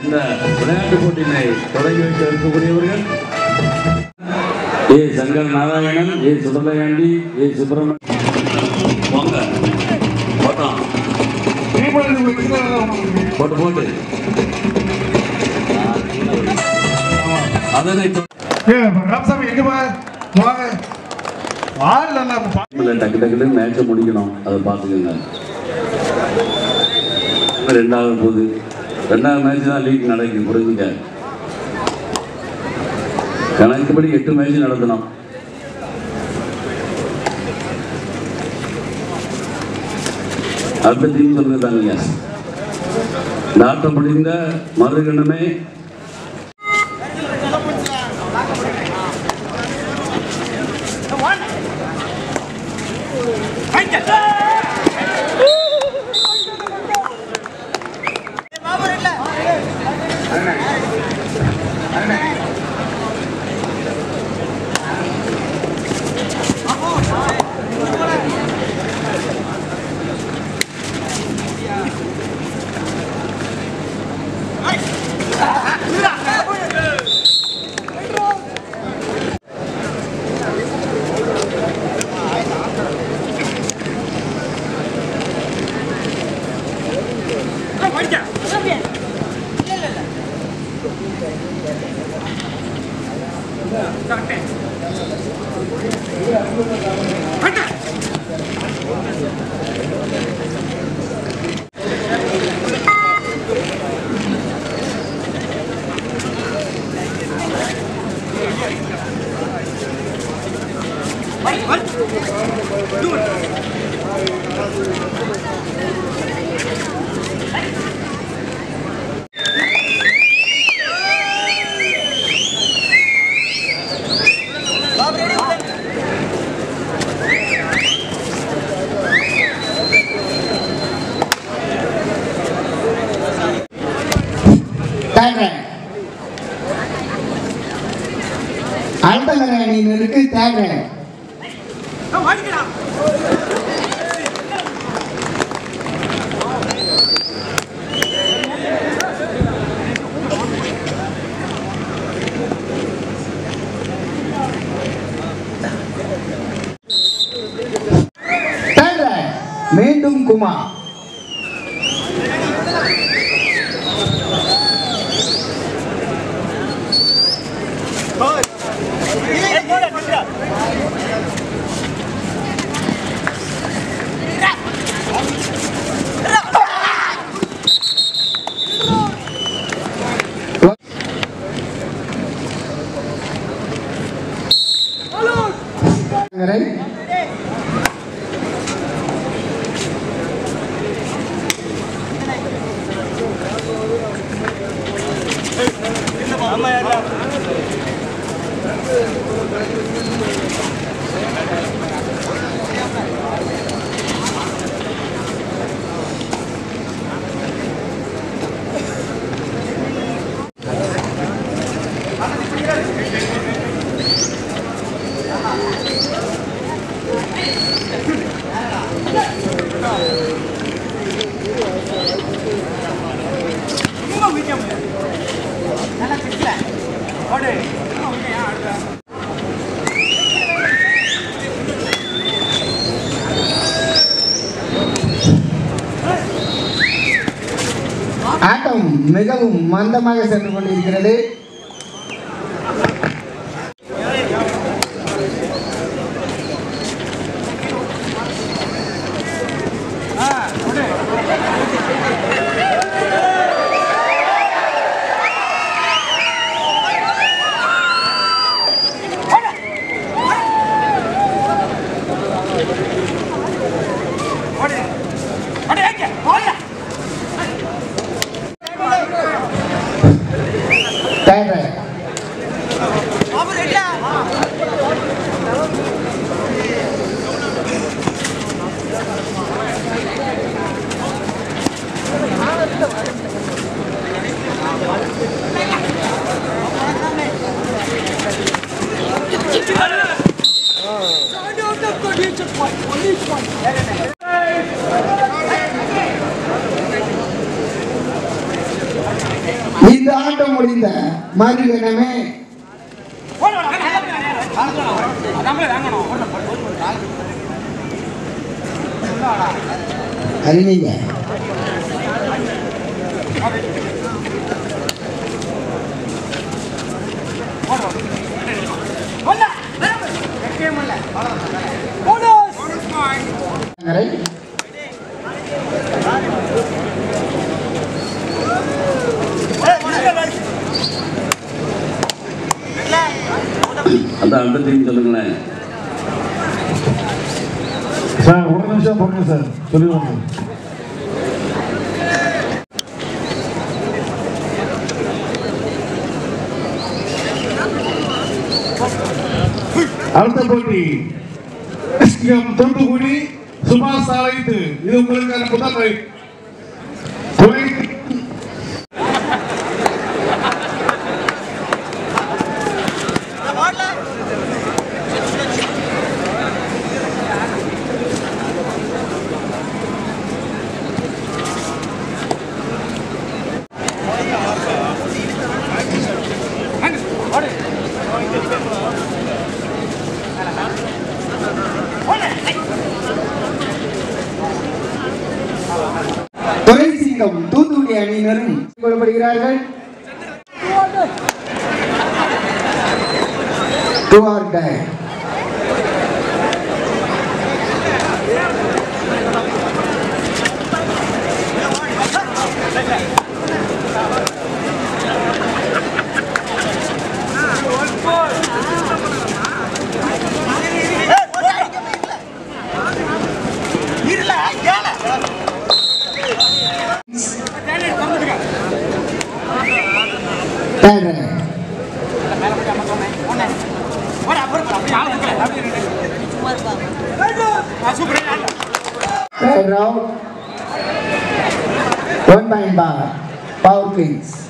இந்த விளையாட்டு போட்டியினை தொடங்கி வைக்க இருக்கக்கூடியவர்கள் ஏ சங்கர் நாராயணன் ஏ சுடலையாண்டி ஏ சுப்பிரமணியன் வாங்க போட்டோம் போட்டு போட்டு அதனை ராமசாமி எங்க பா வாங்க வாழ இல்லை டக்கு டக்குன்னு மேட்சை முடிக்கணும் அதை பார்த்துக்கோங்க ரெண்டாவது போகுது ரெண்டாவது மேட்ச் தான் லீக் நடக்குது புரிஞ்சுக்க கணக்குப்படி எட்டு மேட்ச் நடத்தணும் அடுத்த டீம் சொல்லுங்க தாங்க டாக்டர் முடிந்த மறுகணமே தேடுறேன் அடுத்த அணியினருக்கு தேடுறேன் தேடுறேன் மீண்டும் குமார் Right? ஆட்டம் மிகவும் மந்தமாக சென்று கொண்டிருக்கிறது தேடுறேன் இந்த ஆட்டம் முடிந்த மறுகணமே அறிவிங்க நகரை அந்த அந்த டீம் சொல்லுங்களேன் சார் ஒரு நிமிஷம் பொறுங்க சார் சொல்லிடுவாங்க அடுத்த போட்டி எஸ்கேஎம் தூத்துக்குடி சுபாஷ் சாலைத்து இது உங்களுக்கான முதல் ரைட் துணை தொழிற்சிங்கம் தூத்துக்குடி அணியினரும் கொள்ளப்படுகிறார்கள் Two are dead. Third right. Third round. One point bar. Power Kings.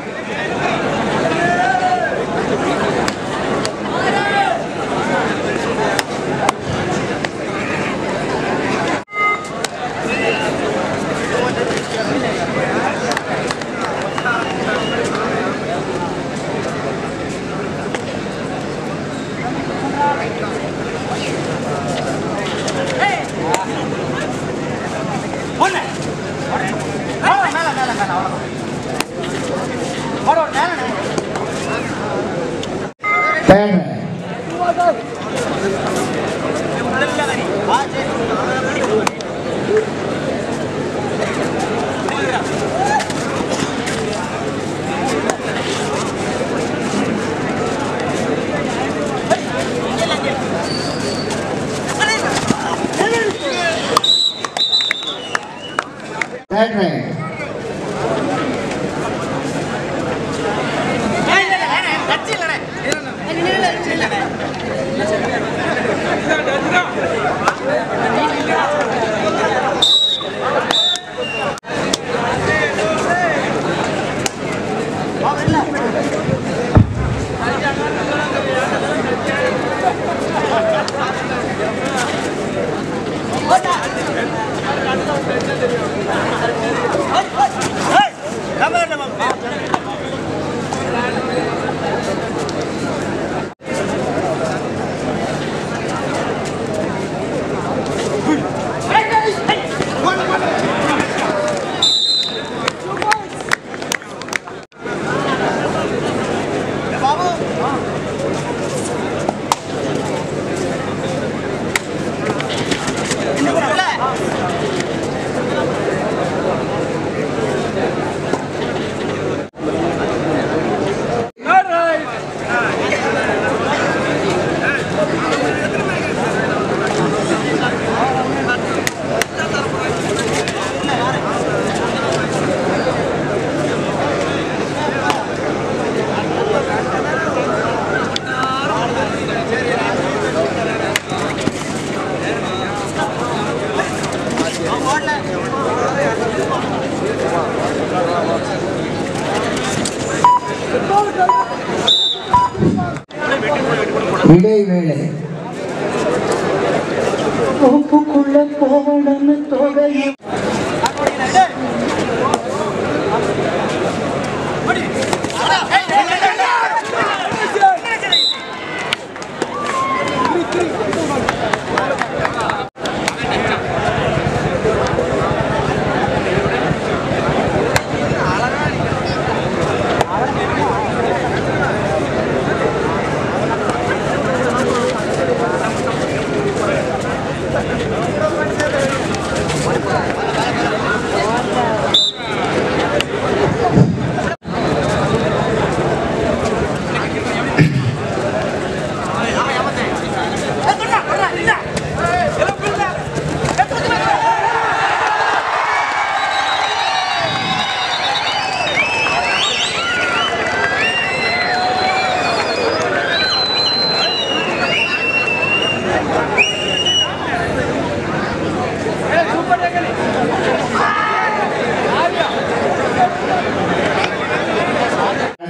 Third right. Third right. இடைவேளை தோப்புக்குள்ள போவடன்னு தொகையும்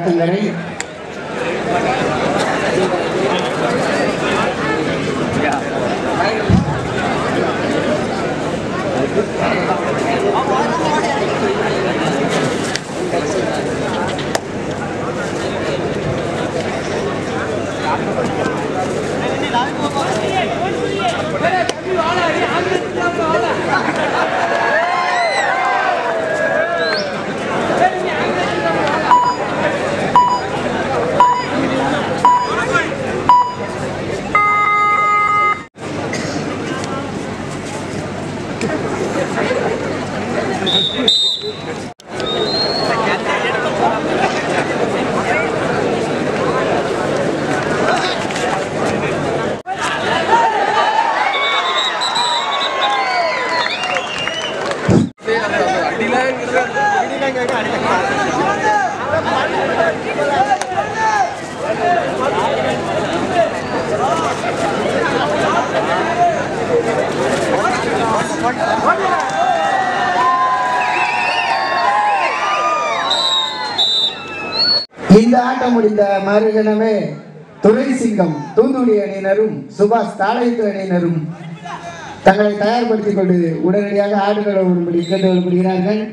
ஆத்தங்கரை இந்த ஆட்டம் முடிந்த மறுகணமே துரை சிங்கம் தூத்துக்குடி அணியினரும் சுபாஷ் தாளையத்து அணியினரும் தங்களை தயார்படுத்திக் கொண்டு உடனடியாக ஆடுகள வரும்படி கேட்டுக்கொள்ளப்படுகிறார்கள்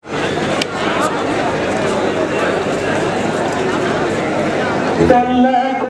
கல்ல